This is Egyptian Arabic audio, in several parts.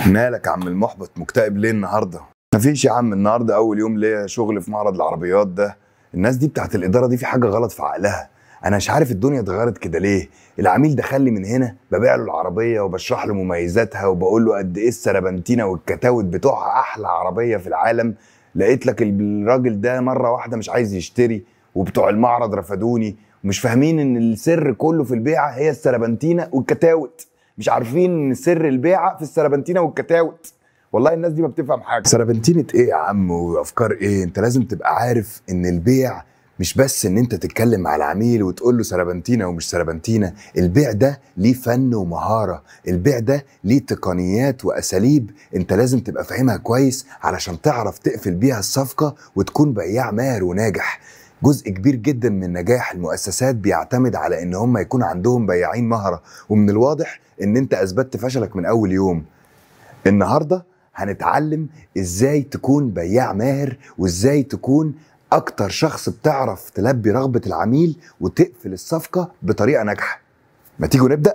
مالك يا عم المحبط مكتئب ليه النهارده؟ مفيش يا عم النهارده اول يوم ليا شغل في معرض العربيات ده الناس دي بتاعت الاداره دي في حاجه غلط في عقلها انا مش عارف الدنيا اتغيرت كده ليه العميل دخل لي من هنا ببيع له العربيه وبشرح له مميزاتها وبقول له قد ايه السربنتينه والكتاوت بتوعها احلى عربيه في العالم لقيت لك الراجل ده مره واحده مش عايز يشتري وبتوع المعرض رفضوني ومش فاهمين ان السر كله في البيعه هي السربنتينه والكتاوت مش عارفين ان سر البيعه في السربنتينه والكتاوت والله الناس دي ما بتفهم حاجه سربنتينه ايه يا عم وافكار ايه انت لازم تبقى عارف ان البيع مش بس ان انت تتكلم مع العميل وتقول له سربنتينه ومش سربنتينه البيع ده ليه فن ومهاره البيع ده ليه تقنيات واساليب انت لازم تبقى فاهمها كويس علشان تعرف تقفل بيها الصفقه وتكون بياع ماهر وناجح جزء كبير جدا من نجاح المؤسسات بيعتمد على ان هم يكون عندهم بياعين مهره ومن الواضح ان انت اثبتت فشلك من اول يوم النهارده هنتعلم ازاي تكون بياع ماهر وازاي تكون اكتر شخص بتعرف تلبي رغبه العميل وتقفل الصفقه بطريقه ناجحه ما تيجوا نبدا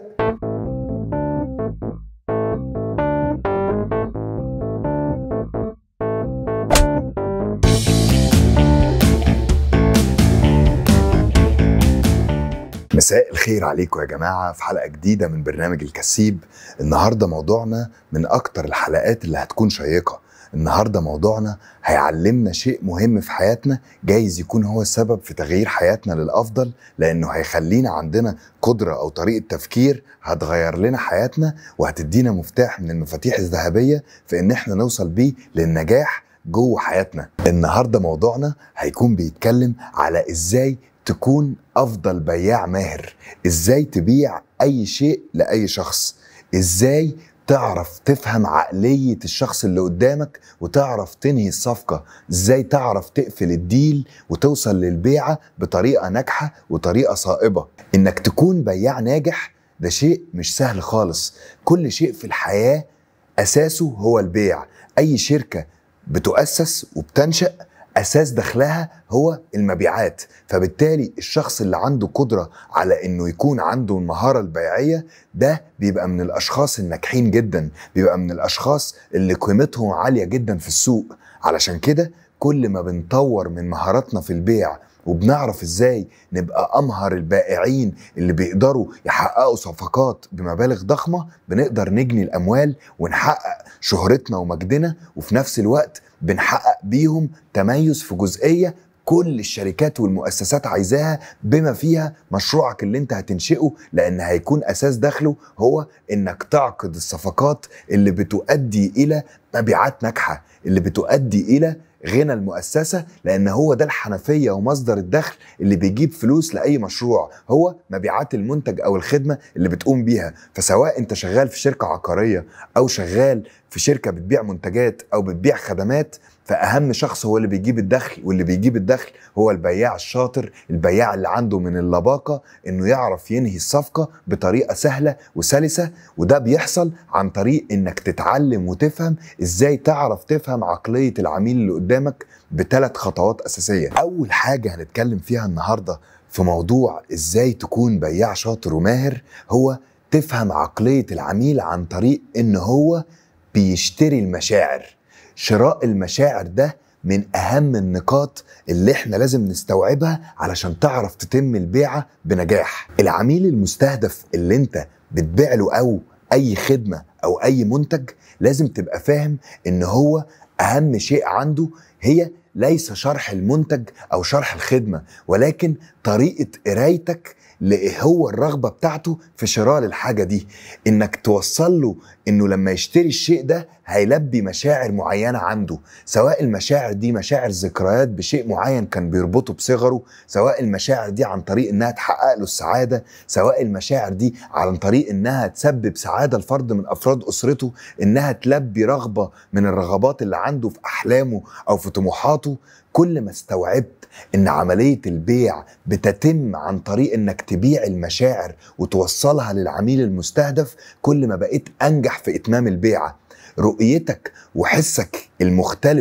مساء الخير عليكم يا جماعة في حلقة جديدة من برنامج الكسيب النهاردة موضوعنا من أكتر الحلقات اللي هتكون شيقة النهاردة موضوعنا هيعلمنا شيء مهم في حياتنا جايز يكون هو السبب في تغيير حياتنا للأفضل لأنه هيخلينا عندنا قدرة أو طريقة تفكير هتغير لنا حياتنا وهتدينا مفتاح من المفاتيح الذهبية في إن احنا نوصل بيه للنجاح جوه حياتنا النهارده موضوعنا هيكون بيتكلم على ازاي تكون افضل بياع ماهر ازاي تبيع اي شيء لاي شخص ازاي تعرف تفهم عقلية الشخص اللي قدامك وتعرف تنهي الصفقة ازاي تعرف تقفل الديل وتوصل للبيعة بطريقة ناجحة وطريقة صائبة انك تكون بياع ناجح ده شيء مش سهل خالص كل شيء في الحياة اساسه هو البيع اي شركة بتؤسس وبتنشأ اساس دخلها هو المبيعات فبالتالي الشخص اللي عنده قدره على انه يكون عنده المهاره البيعيه ده بيبقى من الاشخاص الناجحين جدا بيبقى من الاشخاص اللي قيمتهم عاليه جدا في السوق علشان كده كل ما بنطور من مهاراتنا في البيع وبنعرف ازاي نبقى امهر البائعين اللي بيقدروا يحققوا صفقات بمبالغ ضخمه بنقدر نجني الاموال ونحقق شهرتنا ومجدنا وفي نفس الوقت بنحقق بيهم تميز في جزئيه كل الشركات والمؤسسات عايزاها بما فيها مشروعك اللي انت هتنشئه لان هيكون اساس دخله هو انك تعقد الصفقات اللي بتؤدي الى مبيعات ناجحه اللي بتؤدي الى غنى المؤسسه لان هو ده الحنفيه ومصدر الدخل اللي بيجيب فلوس لاي مشروع هو مبيعات المنتج او الخدمه اللي بتقوم بيها فسواء انت شغال في شركه عقاريه او شغال في شركه بتبيع منتجات او بتبيع خدمات فاهم شخص هو اللي بيجيب الدخل واللي بيجيب الدخل هو البياع الشاطر البياع اللي عنده من اللباقه انه يعرف ينهي الصفقه بطريقه سهله وسلسه وده بيحصل عن طريق انك تتعلم وتفهم ازاي تعرف تفهم عقليه العميل اللي قدامك بثلاث خطوات اساسيه اول حاجه هنتكلم فيها النهارده في موضوع ازاي تكون بياع شاطر وماهر هو تفهم عقليه العميل عن طريق ان هو بيشتري المشاعر شراء المشاعر ده من اهم النقاط اللي احنا لازم نستوعبها علشان تعرف تتم البيعه بنجاح العميل المستهدف اللي انت بتبيع له او اي خدمه او اي منتج لازم تبقى فاهم ان هو اهم شيء عنده هي ليس شرح المنتج او شرح الخدمه ولكن طريقه قرايتك لايه هو الرغبه بتاعته في شراء الحاجه دي انك توصل له انه لما يشتري الشيء ده هيلبي مشاعر معينه عنده سواء المشاعر دي مشاعر ذكريات بشيء معين كان بيربطه بصغره سواء المشاعر دي عن طريق انها تحقق له السعاده سواء المشاعر دي عن طريق انها تسبب سعاده لفرد من افراد اسرته انها تلبي رغبه من الرغبات اللي عنده في احلامه او في طموحاته كل ما استوعبت ان عمليه البيع بتتم عن طريق انك تبيع المشاعر وتوصلها للعميل المستهدف كل ما بقيت انجح في اتمام البيعه رؤيتك وحسك المختلف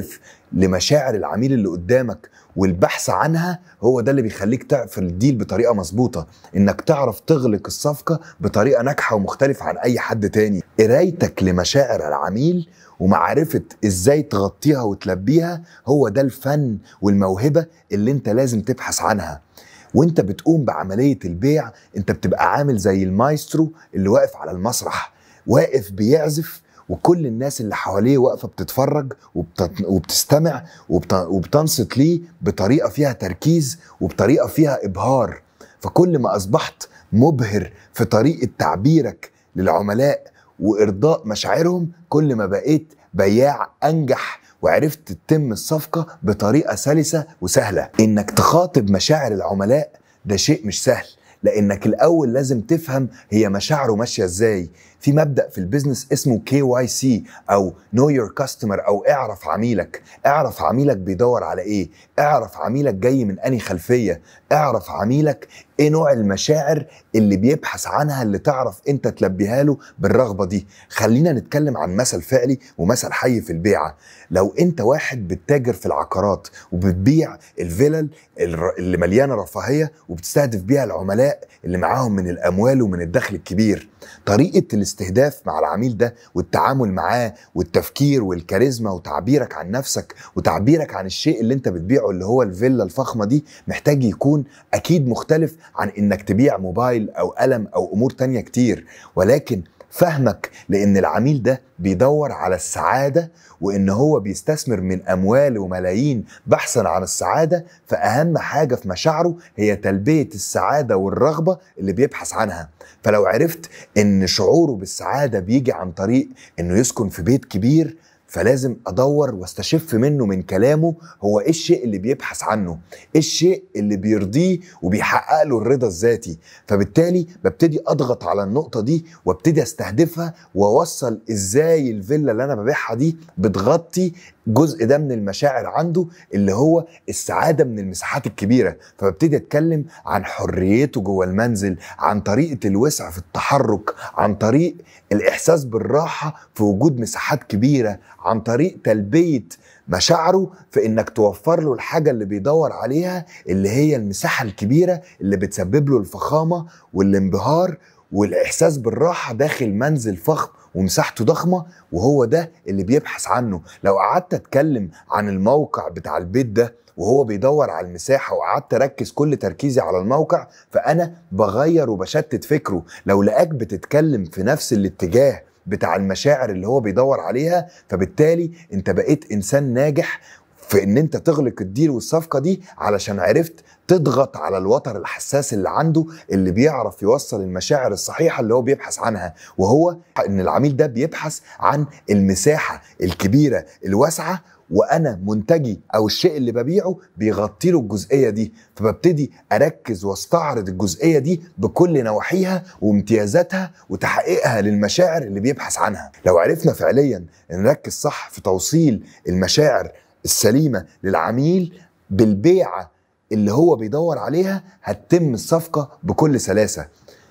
لمشاعر العميل اللي قدامك والبحث عنها هو ده اللي بيخليك تقفل الديل بطريقه مظبوطه انك تعرف تغلق الصفقه بطريقه ناجحه ومختلفه عن اي حد تاني قرايتك لمشاعر العميل ومعرفة ازاي تغطيها وتلبيها هو ده الفن والموهبة اللي انت لازم تبحث عنها وانت بتقوم بعملية البيع انت بتبقى عامل زي المايسترو اللي واقف على المسرح واقف بيعزف وكل الناس اللي حواليه واقفه بتتفرج وبت- وبتستمع وبت- وبتنصت ليه بطريقه فيها تركيز وبطريقه فيها ابهار فكل ما اصبحت مبهر في طريقه تعبيرك للعملاء وارضاء مشاعرهم كل ما بقيت بياع انجح وعرفت تتم الصفقه بطريقه سلسه وسهله انك تخاطب مشاعر العملاء ده شيء مش سهل لانك الاول لازم تفهم هي مشاعره ماشيه ازاي في مبدا في البيزنس اسمه كي واي سي او نو يور كاستمر او اعرف عميلك اعرف عميلك بيدور على ايه اعرف عميلك جاي من انهي خلفيه اعرف عميلك ايه نوع المشاعر اللي بيبحث عنها اللي تعرف انت تلبيها له بالرغبه دي خلينا نتكلم عن مثل فعلي ومثل حي في البيعه لو انت واحد بتتاجر في العقارات وبتبيع الفلل الر- اللي مليانه رفاهيه وبتستهدف بيها العملاء اللي معاهم من الاموال ومن الدخل الكبير طريقه الاستهداف مع العميل ده والتعامل معاه والتفكير والكاريزما وتعبيرك عن نفسك وتعبيرك عن الشيء اللي انت بتبيعه اللي هو الفيلا الفخمه دي محتاج يكون اكيد مختلف عن انك تبيع موبايل او قلم او امور تانية كتير ولكن فهمك لان العميل ده بيدور على السعاده وان هو بيستثمر من اموال وملايين بحثا عن السعاده فاهم حاجه في مشاعره هي تلبيه السعاده والرغبه اللي بيبحث عنها فلو عرفت ان شعوره بالسعاده بيجي عن طريق انه يسكن في بيت كبير فلازم ادور واستشف منه من كلامه هو ايه الشيء اللي بيبحث عنه ايه الشيء اللي بيرضيه وبيحقق له الرضا الذاتي فبالتالي ببتدي اضغط على النقطه دي وابتدي استهدفها واوصل ازاي الفيلا اللي انا ببيعها دي بتغطي جزء ده من المشاعر عنده اللي هو السعاده من المساحات الكبيره فببتدي اتكلم عن حريته جوه المنزل عن طريقه الوسع في التحرك عن طريق الاحساس بالراحه في وجود مساحات كبيره عن طريق تلبيه مشاعره في انك توفر له الحاجه اللي بيدور عليها اللي هي المساحه الكبيره اللي بتسبب له الفخامه والانبهار والاحساس بالراحه داخل منزل فخم ومساحته ضخمه وهو ده اللي بيبحث عنه لو قعدت اتكلم عن الموقع بتاع البيت ده وهو بيدور على المساحه وقعدت اركز كل تركيزي على الموقع فانا بغير وبشتت فكره لو لقاك بتتكلم في نفس الاتجاه بتاع المشاعر اللي هو بيدور عليها فبالتالي انت بقيت انسان ناجح في ان انت تغلق الديل والصفقه دي علشان عرفت تضغط على الوتر الحساس اللي عنده اللي بيعرف يوصل المشاعر الصحيحه اللي هو بيبحث عنها وهو ان العميل ده بيبحث عن المساحه الكبيره الواسعه وانا منتجي او الشيء اللي ببيعه بيغطي له الجزئيه دي فببتدي اركز واستعرض الجزئيه دي بكل نواحيها وامتيازاتها وتحقيقها للمشاعر اللي بيبحث عنها لو عرفنا فعليا نركز صح في توصيل المشاعر السليمه للعميل بالبيعه اللي هو بيدور عليها هتتم الصفقه بكل سلاسه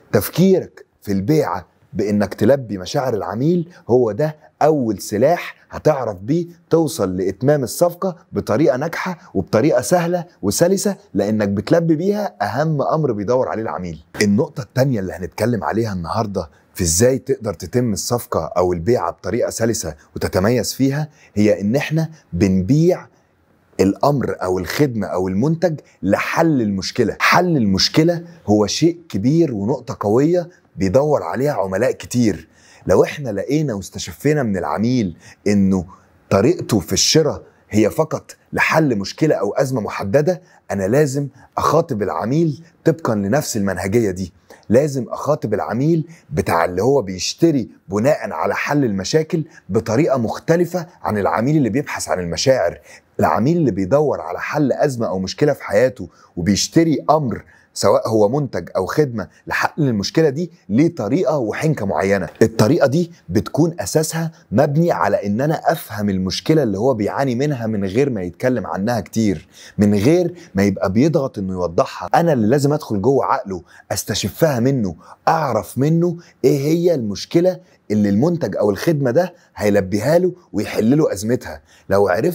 تفكيرك في البيعه بانك تلبي مشاعر العميل هو ده اول سلاح هتعرف بيه توصل لاتمام الصفقه بطريقه ناجحه وبطريقه سهله وسلسه لانك بتلبي بيها اهم امر بيدور عليه العميل النقطه الثانيه اللي هنتكلم عليها النهارده في ازاي تقدر تتم الصفقه او البيعه بطريقه سلسه وتتميز فيها هي ان احنا بنبيع الامر او الخدمه او المنتج لحل المشكله حل المشكله هو شيء كبير ونقطه قويه بيدور عليها عملاء كتير لو احنا لقينا واستشفينا من العميل انه طريقته في الشراء هي فقط لحل مشكله او ازمه محدده انا لازم اخاطب العميل طبقا لنفس المنهجيه دي لازم اخاطب العميل بتاع اللي هو بيشتري بناء على حل المشاكل بطريقه مختلفه عن العميل اللي بيبحث عن المشاعر العميل اللي بيدور على حل ازمه او مشكله في حياته وبيشتري امر سواء هو منتج او خدمه لحل المشكله دي ليه طريقه وحنكه معينه الطريقه دي بتكون اساسها مبني على ان انا افهم المشكله اللي هو بيعاني منها من غير ما يتكلم عنها كتير من غير ما يبقى بيضغط انه يوضحها انا اللي لازم ادخل جوه عقله استشفها منه اعرف منه ايه هي المشكله اللي المنتج او الخدمه ده هيلبيها له ويحل له ازمتها لو عرفت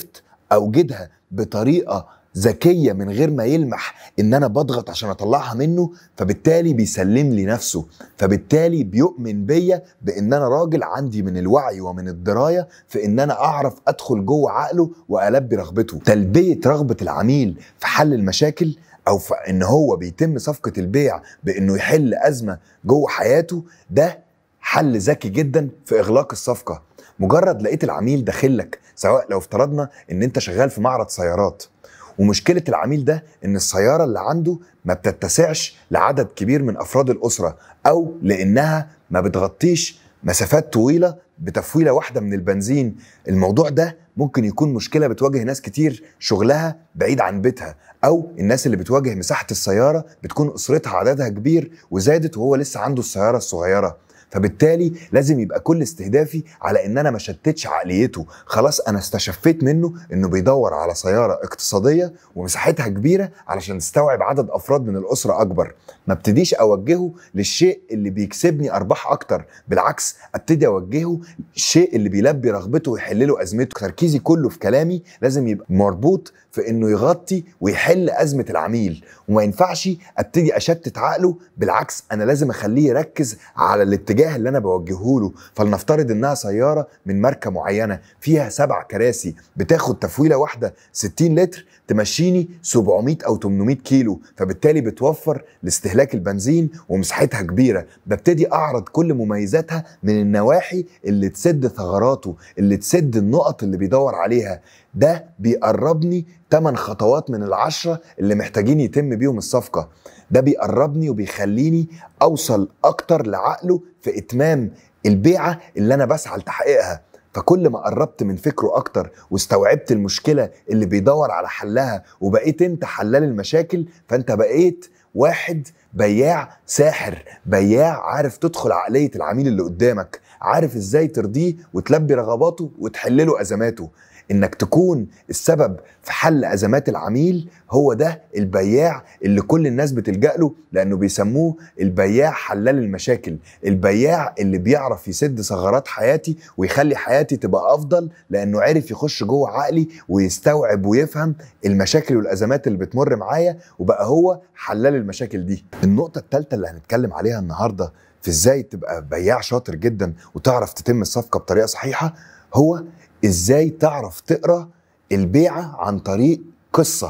اوجدها بطريقه ذكيه من غير ما يلمح ان انا بضغط عشان اطلعها منه فبالتالي بيسلم لي نفسه فبالتالي بيؤمن بيا بان انا راجل عندي من الوعي ومن الدرايه في ان انا اعرف ادخل جوه عقله والبي رغبته تلبيه رغبه العميل في حل المشاكل او في ان هو بيتم صفقه البيع بانه يحل ازمه جوه حياته ده حل ذكي جدا في اغلاق الصفقه مجرد لقيت العميل داخل لك سواء لو افترضنا ان انت شغال في معرض سيارات ومشكله العميل ده ان السياره اللي عنده ما بتتسعش لعدد كبير من افراد الاسره او لانها ما بتغطيش مسافات طويله بتفويله واحده من البنزين الموضوع ده ممكن يكون مشكله بتواجه ناس كتير شغلها بعيد عن بيتها او الناس اللي بتواجه مساحه السياره بتكون اسرتها عددها كبير وزادت وهو لسه عنده السياره الصغيره فبالتالي لازم يبقى كل استهدافي على ان انا ما شتتش عقليته خلاص انا استشفيت منه انه بيدور على سياره اقتصاديه ومساحتها كبيره علشان تستوعب عدد افراد من الاسره اكبر ما ابتديش اوجهه للشيء اللي بيكسبني ارباح اكتر بالعكس ابتدي اوجهه الشيء اللي بيلبي رغبته ويحل له ازمته تركيزي كله في كلامي لازم يبقى مربوط في انه يغطي ويحل ازمه العميل وما ينفعش ابتدي اشتت عقله بالعكس انا لازم اخليه يركز على الاتجاه اللي انا بوجهه له فلنفترض انها سياره من ماركه معينه فيها سبع كراسي بتاخد تفويله واحده 60 لتر تمشيني 700 او 800 كيلو فبالتالي بتوفر لاستهلاك البنزين ومساحتها كبيره ببتدي اعرض كل مميزاتها من النواحي اللي تسد ثغراته اللي تسد النقط اللي بيدور عليها ده بيقربني 8 خطوات من العشرة اللي محتاجين يتم بيهم الصفقة ده بيقربني وبيخليني أوصل أكتر لعقله في إتمام البيعة اللي أنا بسعى لتحقيقها فكل ما قربت من فكره اكتر واستوعبت المشكله اللي بيدور على حلها وبقيت انت حلال المشاكل فانت بقيت واحد بياع ساحر بياع عارف تدخل عقليه العميل اللي قدامك عارف ازاي ترضيه وتلبي رغباته وتحل له ازماته انك تكون السبب في حل ازمات العميل هو ده البياع اللي كل الناس بتلجأ له لانه بيسموه البياع حلال المشاكل البياع اللي بيعرف يسد ثغرات حياتي ويخلي حياتي تبقى افضل لانه عرف يخش جوه عقلي ويستوعب ويفهم المشاكل والازمات اللي بتمر معايا وبقى هو حلال المشاكل دي النقطه الثالثه اللي هنتكلم عليها النهارده في ازاي تبقى بياع شاطر جدا وتعرف تتم الصفقه بطريقه صحيحه هو ازاي تعرف تقرا البيعه عن طريق قصه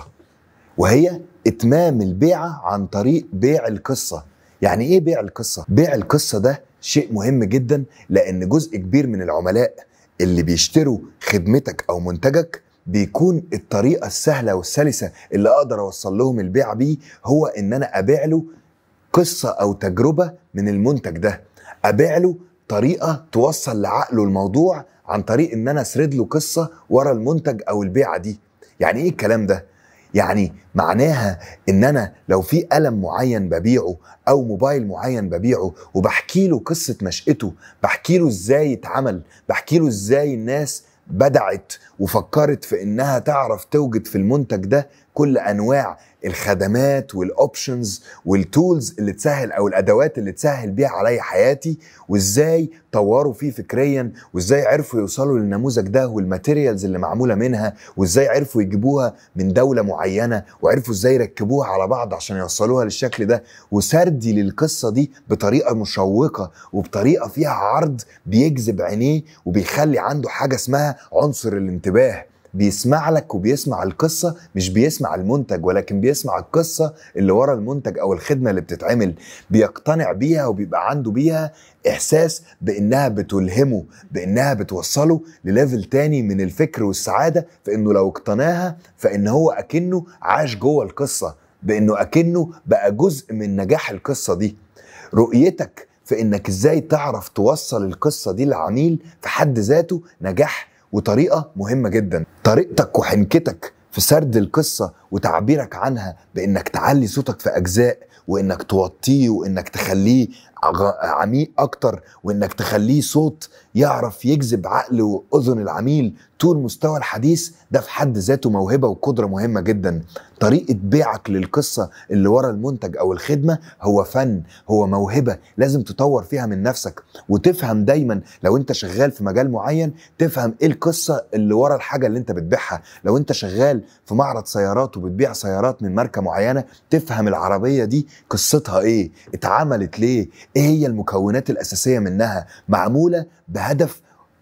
وهي اتمام البيعه عن طريق بيع القصه يعني ايه بيع القصه بيع القصه ده شيء مهم جدا لان جزء كبير من العملاء اللي بيشتروا خدمتك او منتجك بيكون الطريقه السهله والسلسه اللي اقدر اوصل لهم البيع بيه هو ان انا ابيع له قصه او تجربه من المنتج ده ابيع له طريقه توصل لعقله الموضوع عن طريق ان انا اسرد له قصه ورا المنتج او البيعه دي يعني ايه الكلام ده يعني معناها ان انا لو في قلم معين ببيعه او موبايل معين ببيعه وبحكي له قصه نشأته بحكي له ازاي اتعمل بحكي له ازاي الناس بدعت وفكرت في انها تعرف توجد في المنتج ده كل انواع الخدمات والاوبشنز والتولز اللي تسهل او الادوات اللي تسهل بيها عليا حياتي وازاي طوروا فيه فكريا وازاي عرفوا يوصلوا للنموذج ده والماتيريالز اللي معموله منها وازاي عرفوا يجيبوها من دوله معينه وعرفوا ازاي يركبوها على بعض عشان يوصلوها للشكل ده وسردي للقصه دي بطريقه مشوقه وبطريقه فيها عرض بيجذب عينيه وبيخلي عنده حاجه اسمها عنصر الانتباه بيسمع لك وبيسمع القصة مش بيسمع المنتج ولكن بيسمع القصة اللي ورا المنتج أو الخدمة اللي بتتعمل بيقتنع بيها وبيبقى عنده بيها إحساس بإنها بتلهمه بإنها بتوصله لليفل تاني من الفكر والسعادة فإنه لو اقتناها فإن هو أكنه عاش جوه القصة بإنه أكنه بقى جزء من نجاح القصة دي رؤيتك في إنك إزاي تعرف توصل القصة دي للعميل في حد ذاته نجاح وطريقه مهمه جدا طريقتك وحنكتك في سرد القصه وتعبيرك عنها بانك تعلي صوتك في اجزاء وانك توطيه وانك تخليه عغ- عميق اكتر وانك تخليه صوت يعرف يجذب عقل واذن العميل طول مستوى الحديث ده في حد ذاته موهبه وقدره مهمه جدا طريقه بيعك للقصه اللي ورا المنتج او الخدمه هو فن هو موهبه لازم تطور فيها من نفسك وتفهم دايما لو انت شغال في مجال معين تفهم ايه القصه اللي ورا الحاجه اللي انت بتبيعها لو انت شغال في معرض سيارات وبتبيع سيارات من ماركه معينه تفهم العربيه دي قصتها ايه اتعملت ليه ايه هي المكونات الاساسيه منها معموله بهدف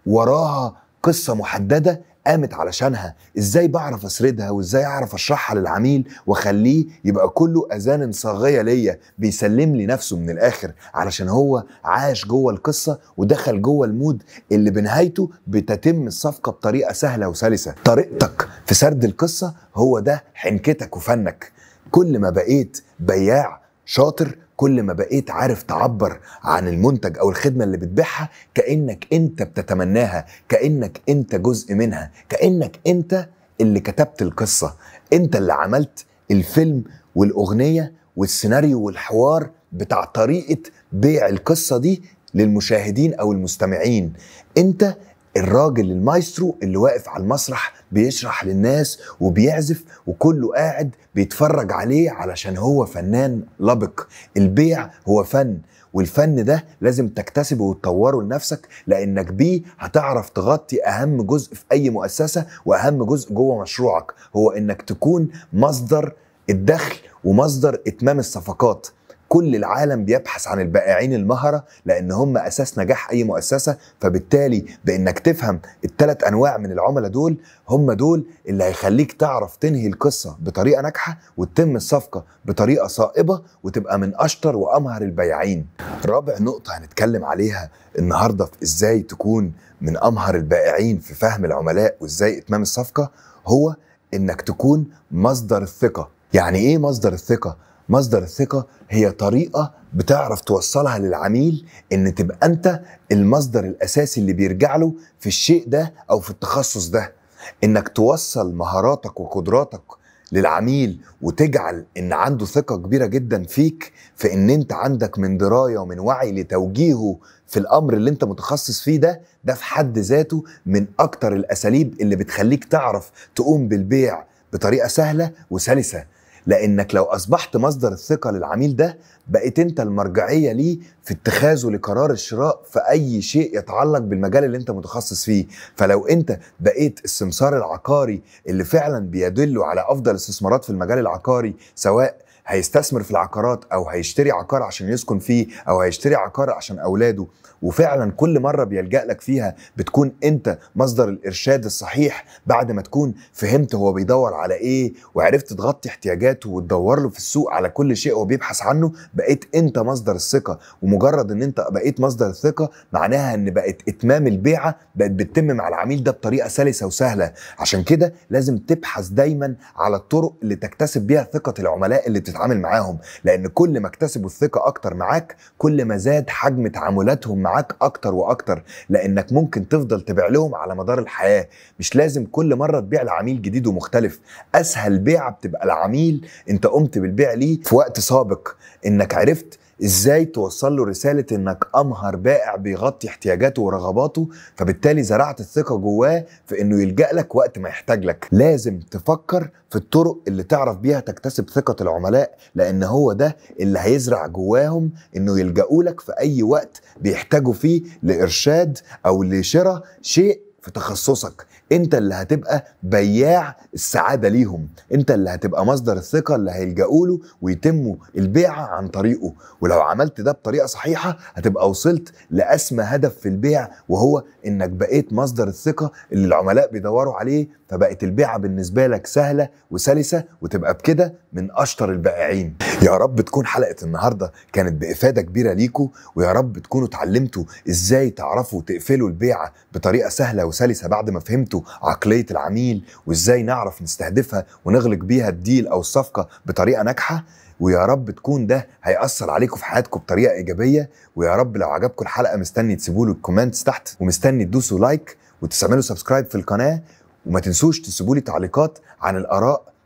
وراها قصه محدده قامت علشانها ازاي بعرف اسردها وازاي اعرف اشرحها للعميل واخليه يبقى كله اذان صاغيه ليا بيسلم لي نفسه من الاخر علشان هو عاش جوه القصه ودخل جوه المود اللي بنهايته بتتم الصفقه بطريقه سهله وسلسه طريقتك في سرد القصه هو ده حنكتك وفنك كل ما بقيت بياع شاطر كل ما بقيت عارف تعبر عن المنتج او الخدمه اللي بتبيعها كانك انت بتتمناها كانك انت جزء منها كانك انت اللي كتبت القصه انت اللي عملت الفيلم والاغنيه والسيناريو والحوار بتاع طريقه بيع القصه دي للمشاهدين او المستمعين انت الراجل المايسترو اللي واقف على المسرح بيشرح للناس وبيعزف وكله قاعد بيتفرج عليه علشان هو فنان لبق البيع هو فن والفن ده لازم تكتسبه وتطوره لنفسك لانك بيه هتعرف تغطي اهم جزء في اي مؤسسه واهم جزء جوه مشروعك هو انك تكون مصدر الدخل ومصدر اتمام الصفقات كل العالم بيبحث عن البائعين المهرة لأن هم أساس نجاح أي مؤسسة فبالتالي بإنك تفهم الثلاث أنواع من العملاء دول هم دول اللي هيخليك تعرف تنهي القصة بطريقة ناجحة وتتم الصفقة بطريقة صائبة وتبقى من أشطر وأمهر البياعين رابع نقطة هنتكلم عليها النهاردة في إزاي تكون من أمهر البائعين في فهم العملاء وإزاي إتمام الصفقة هو إنك تكون مصدر الثقة يعني إيه مصدر الثقة؟ مصدر الثقة هي طريقة بتعرف توصلها للعميل ان تبقى انت المصدر الاساسي اللي بيرجع له في الشيء ده او في التخصص ده انك توصل مهاراتك وقدراتك للعميل وتجعل ان عنده ثقة كبيرة جدا فيك في ان انت عندك من دراية ومن وعي لتوجيهه في الامر اللي انت متخصص فيه ده ده في حد ذاته من اكتر الاساليب اللي بتخليك تعرف تقوم بالبيع بطريقة سهلة وسلسة لانك لو اصبحت مصدر الثقه للعميل ده بقيت انت المرجعيه ليه في اتخاذه لقرار الشراء في اي شيء يتعلق بالمجال اللي انت متخصص فيه فلو انت بقيت السمسار العقاري اللي فعلا بيدله على افضل استثمارات في المجال العقاري سواء هيستثمر في العقارات او هيشتري عقار عشان يسكن فيه او هيشتري عقار عشان اولاده وفعلا كل مره بيلجا لك فيها بتكون انت مصدر الارشاد الصحيح بعد ما تكون فهمت هو بيدور على ايه وعرفت تغطي احتياجاته وتدور له في السوق على كل شيء هو بيبحث عنه بقيت انت مصدر الثقه ومجرد ان انت بقيت مصدر الثقه معناها ان بقت اتمام البيعه بقت بتتم مع العميل ده بطريقه سلسه وسهله عشان كده لازم تبحث دايما على الطرق اللي تكتسب بيها ثقه العملاء اللي بتتعامل معاهم لان كل ما اكتسبوا الثقه اكتر معاك كل ما زاد حجم تعاملاتهم معاك اكتر واكتر لانك ممكن تفضل تبيع لهم على مدار الحياه مش لازم كل مره تبيع لعميل جديد ومختلف اسهل بيعه بتبقى العميل انت قمت بالبيع ليه في وقت سابق انك عرفت ازاي توصل له رساله انك امهر بائع بيغطي احتياجاته ورغباته فبالتالي زرعت الثقه جواه في انه يلجا لك وقت ما يحتاج لك لازم تفكر في الطرق اللي تعرف بيها تكتسب ثقه العملاء لان هو ده اللي هيزرع جواهم انه يلجأوا لك في اي وقت بيحتاجوا فيه لارشاد او لشراء شيء في تخصصك انت اللي هتبقى بياع السعاده ليهم انت اللي هتبقى مصدر الثقه اللي هيلجأوا له ويتموا البيعه عن طريقه ولو عملت ده بطريقه صحيحه هتبقى وصلت لاسمى هدف في البيع وهو انك بقيت مصدر الثقه اللي العملاء بيدوروا عليه فبقت البيعه بالنسبه لك سهله وسلسه وتبقى بكده من اشطر البائعين يا رب تكون حلقه النهارده كانت بافاده كبيره ليكم ويا رب تكونوا اتعلمتوا ازاي تعرفوا تقفلوا البيعه بطريقه سهله وسلسه بعد ما فهمتوا عقليه العميل وازاي نعرف نستهدفها ونغلق بيها الديل او الصفقه بطريقه ناجحه ويا رب تكون ده هيأثر عليكم في حياتكم بطريقه ايجابيه ويا رب لو عجبكم الحلقه مستني تسيبوا له الكومنتس تحت ومستني تدوسوا لايك وتعملوا سبسكرايب في القناه وما تنسوش تسيبوا لي تعليقات عن الاراء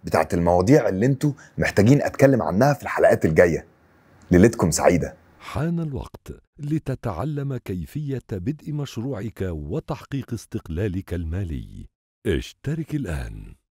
بتاعت المواضيع اللي انتوا محتاجين اتكلم عنها في الحلقات الجايه ليلتكم سعيده حان الوقت لتتعلم كيفيه بدء مشروعك وتحقيق استقلالك المالي اشترك الان